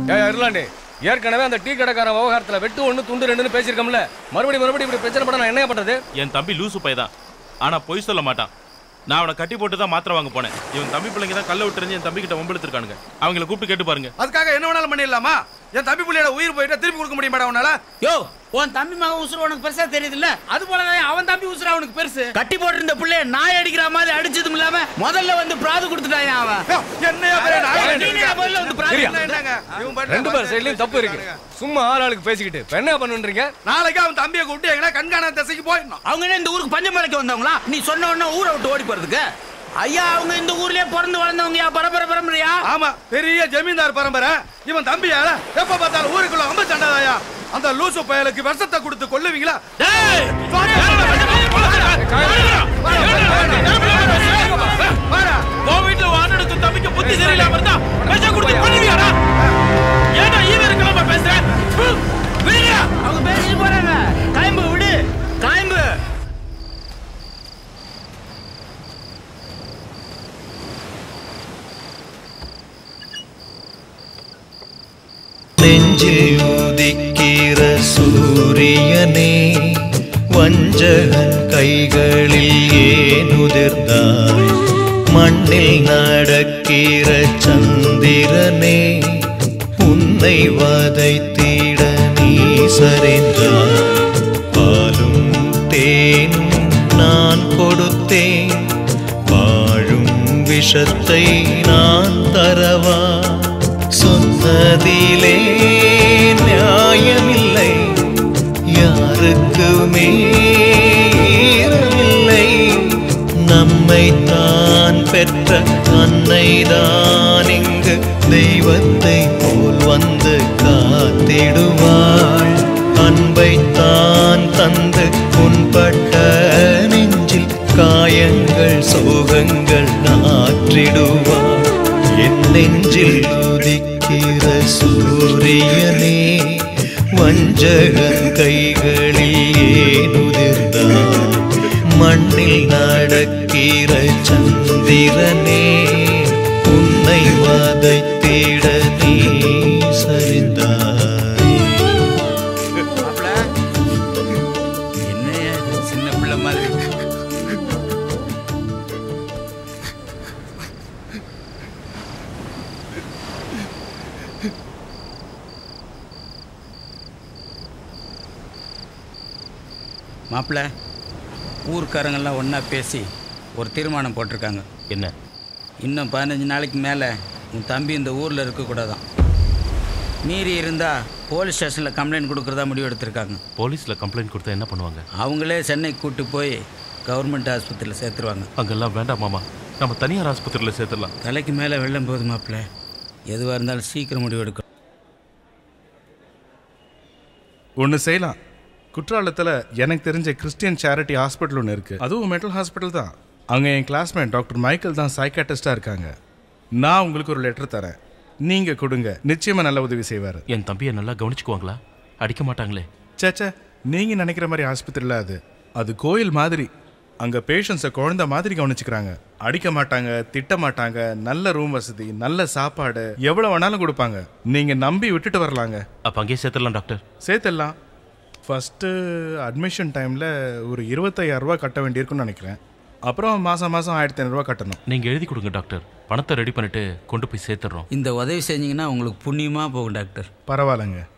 ஏய் இருளாண்டி ஏற்கனவே அந்த டீ கடைக்காரன் விவகாரத்துல வெட்டு ஒண்ணு துண்டு ரெண்டுன்னு பேசியிருக்கோம்ல மறுபடியும் மறுபடியும் இப்படி பிரச்சனை பண்ண நான் என்ன பண்றது என் தம்பி லூசு பையதான் ஆனா பொய் சொல்ல மாட்டான் நான் அவனை கட்டி போட்டு தான் மாத்திரை வாங்க போனேன் இவன் தம்பி பிள்ளைங்க தான் கல்ல விட்டுருந்து என் தம்பி கிட்ட வம்பிழுத்திருக்கானுங்க அவங்கள கூப்பிட்டு கேட்டு பாருங்க அதுக்காக என்ன வேணாலும் பண்ணிடலாமா என் தம்பி பிள்ளையோட உயிர் போயிட்டா திருப்பி கொடுக்க முடியுமாடா உன்னால யோ உன் தம்பி மகன் உசுறு உனக்கு பெருசா தெரியுதுல்ல அது போலதான் அவன் தம்பி உசுறு அவனுக்கு பெருசு கட்டி போட்டிருந்த பிள்ளைய நாய் அடிக்கிற மாதிரி அடிச்சதும் இல்லாம முதல்ல வந்து பிராது கொடுத்துட்டான் அவன் யோ, என்னையா பெரிய நாய் நீ அடிச்சிருக்க? முதல்ல வந்து பிராது என்ன, என்னங்க? இவன் பாட்டுல ரெண்டு பேர் சைட்லயும் தப்பு இருக்கு சும்மா ஆள் ஆளுக்கு பேசிக்கிட்டு இப்ப என்ன பண்ணுன்றீங்க நாளைக்கு அவன் தம்பியை கூப்பிட்டு எங்கன்னா கண்காண திசைக்கு போயிடணும் அவங்க என்ன இந்த ஊருக்கு பஞ்சம் மலைக்கு வந்தவங்களா நீ சொன்ன உடனே ஊரை விட்டு ஓடி போறதுக்கு ஐயா அவங்க இந்த ஊர்லயே பிறந்து வளர்ந்தவங்க பரபர பரம்பரையா ஆமா பெரிய ஜமீன்தார் பரம்பரை இவன் தம்பியால எப்ப பார்த்தாலும் ஊருக்குள்ள அம்ப சண்டாதாயா அந்த லூசு பயலுக்கு விஷத்தை கொடுத்து கொல்லுவீங்களா டேய்! வாடா. உன் வீட்டுல உன் அண்ணனுக்கு தம்பிக்கு புத்தி சரியில்லாம இருந்தா விஷம் கொடுத்து பண்ணுவியாடா ஏன்டா ஈவே இருக்காம பேசுற ஹம், விடுங்கடா. அவங்க பேசிட்டு போறாங்க காயம்பு விடு காயம்பு நெஞ்சில் உதிக்கிற சூரியனே வஞ்சகன் கைகளில் ஏன் உதிர்ந்தாய் மண்ணில் நடக்கிற சந்திரனே உன்னை வதைத்திட நீ சரிந்தாய் பாலும் தேனும் நான் கொடுத்தேன் வாழும் விஷத்தை நான் தரவா சொன்னதிலே நியாயமில்லை யாருக்குமே ஈரமில்லை நம்மை தான் பெற்ற அன்னைதான் இங்கு தெய்வத்தை போல் வந்து காத்திடுவாள் அன்பை தான் தந்து புண்பட்ட நெஞ்சில் காயங்கள் சோகங்கள் நாற்றிடுவாள் என் நெஞ்சில் உதிக்கிற சூரியனே வஞ்சகன் கைகளில் ஏன் உதிர்ந்தான் மண்ணில் நடக்கிற சந்திரனே உன்னை வதைத்திட நீ சரிந்தாய் என்னையா இது சின்ன பிள்ளை மாதிரி மாப்பிள்ள ஊர்க்காரங்கெல்லாம் ஒன்றா பேசி ஒரு தீர்மானம் போட்டிருக்காங்க என்ன இன்னும் பதினஞ்சு நாளைக்கு மேலே உன் தம்பி இந்த ஊரில் இருக்கக்கூடாதான் மீறி இருந்தால் போலீஸ் ஸ்டேஷனில் கம்ப்ளைண்ட் கொடுக்குறதா முடிவு எடுத்திருக்காங்க போலீஸ்ல கம்ப்ளைண்ட் கொடுத்தா என்ன பண்ணுவாங்க அவங்களே சென்னை கூட்டு போய் கவர்மெண்ட் ஆஸ்பத்திரியில் சேர்த்துருவாங்க அங்கெல்லாம் வேண்டாம் மாமா நம்ம தனியார் ஆஸ்பத்திரியில சேர்த்துடலாம் தலைக்கு மேலே வெள்ளம் போகுது மாப்பிள்ள எதுவாக இருந்தாலும் சீக்கிரம் முடிவு எடுக்கணும் ஒன்று செய்யலாம் குற்றாலத்தில் எனக்கு தெரிஞ்ச கிறிஸ்டியன் சேரிட்டி ஹாஸ்பிட்டல் ஒன்று இருக்குது அதுவும் மென்டல் ஹாஸ்பிட்டல் தான் அங்கே என் கிளாஸ்மேட் டாக்டர் மைக்கேல் தான் சைக்காட்டிஸ்டாக இருக்காங்க நான் உங்களுக்கு ஒரு லெட்டர் தரேன் நீங்கள் கொடுங்க நிச்சயமாக நல்ல உதவி செய்வார் என் தம்பியை நல்லா கவனிச்சுக்குவாங்களா அடிக்க மாட்டாங்களே சேச்சே நீங்கள் நினைக்கிற மாதிரி ஆஸ்பத்திரியில் அது அது கோயில் மாதிரி அங்கே பேஷண்ட்ஸை குழந்தை மாதிரி கவனிச்சுக்கிறாங்க அடிக்க மாட்டாங்க திட்ட மாட்டாங்க நல்ல ரூம் வசதி நல்ல சாப்பாடு எவ்வளோ வேணாலும் கொடுப்பாங்க நீங்கள் நம்பி விட்டுட்டு வரலாங்க அப்ப அங்கேயே சேர்த்துடலாம் டாக்டர் சேர்த்துடலாம் ஃபஸ்ட்டு அட்மிஷன் டைமில் ஒரு இருபத்தையாயிரம் ரூபாய் கட்ட வேண்டியிருக்குன்னு நினைக்கிறேன் அப்புறம் மாதம் மாதம் ஆயிரத்தி ஐநூறுரூவா கட்டணும் நீங்க எழுதி கொடுங்க டாக்டர் பணத்தை ரெடி பண்ணிட்டு கொண்டு போய் சேர்த்துடுறோம் இந்த உதவி செஞ்சீங்கன்னா உங்களுக்கு புண்ணியமாக போகும் டாக்டர் பரவாயில்லைங்க